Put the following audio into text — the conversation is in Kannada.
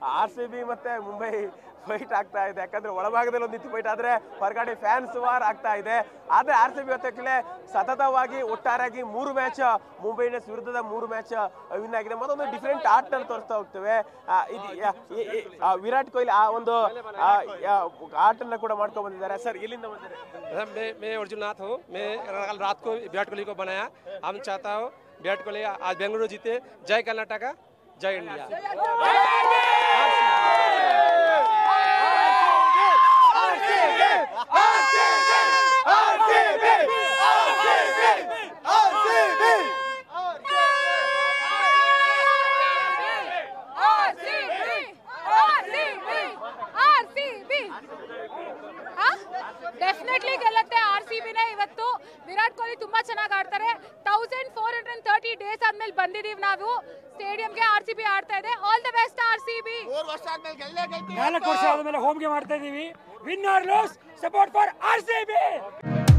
ಆರ್ ಸಿ ಬಿ ಮತ್ತೆ ಮುಂಬೈ ಫೈಟ್ ಆಗ್ತಾ ಇದೆ ಯಾಕಂದ್ರೆ ಒಳಭಾಗದಲ್ಲಿ ಒಂದು ಫೈಟ್ ಆದ್ರೆ ಹೊರಗಡೆ ಫ್ಯಾನ್ಸ್ ವಾರ್ ಆಗ್ತಾ ಇದೆ ಆದ್ರೆ ಆರ್ ಸಿ ಬಿ ಹೊತ್ತಕ್ಕೆ ಸತತವಾಗಿ ಒಟ್ಟಾರೆಯಾಗಿ ಮೂರು ಮ್ಯಾಚ್ ಮುಂಬೈ ಇಂಡಿಯನ್ಸ್ ವಿರುದ್ಧದ ಮೂರು ಮ್ಯಾಚ್ ವಿನ್ ಆಗಿದೆ ಮತ್ತೊಂದು ಡಿಫ್ರೆಂಟ್ ಆಟಲ್ಲಿ ತೋರಿಸ್ತಾ ಹೋಗ್ತೇವೆ ಆ, ಇದು ಯಾ- ಈ- ಈ- ಆ, ವಿರಾಟ್ ಕೊಹ್ಲಿ ಆ ಒಂದು ಆ, ಯಾ- ಆಟನ್ನ ಕೂಡ ಮಾಡ್ಕೊಂಡ್ ಬಂದಿದ್ದಾರೆ ಸರ್ ಎಲ್ಲಿಂದ ಬಂದಿದ್ದಾರೆ मैं मैं अर्जुनाथ हूँ मैं कल रात को विराट कोहली को बनाया हम चाहता हूँ विराट कोहली आज बेंगलुरु जीते जय कर्नाटका जय इंडिया ಡೆಫಿನೆಟ್ಲಿ ಗೆಲ್ಲತ್ತೆ ಆರ್ ಸಿ ಬಿನೇ ಇವತ್ತು ವಿರಾಟ್ ಕೊಹ್ಲಿ ತುಂಬಾ ಚೆನ್ನಾಗಿ ಆಡ್ತಾರೆ thousand four hundred thirty days ಆದ್ಮೇಲೆ ಬಂದಿದೀವಿ ನಾವು ಸ್ಟೇಡಿಯಂಗೆ ಆರ್ ಸಿ ಬಿ ಆಡ್ತಾ ಇದೆ all the best R C B ನಾಲ್ಕು ವರ್ಷ ಆದ್ಮೇಲೆ ಹೋಮ್ಗೆ ಮಾಡ್ತಾ ಇದೀವಿ win or lose support for R C B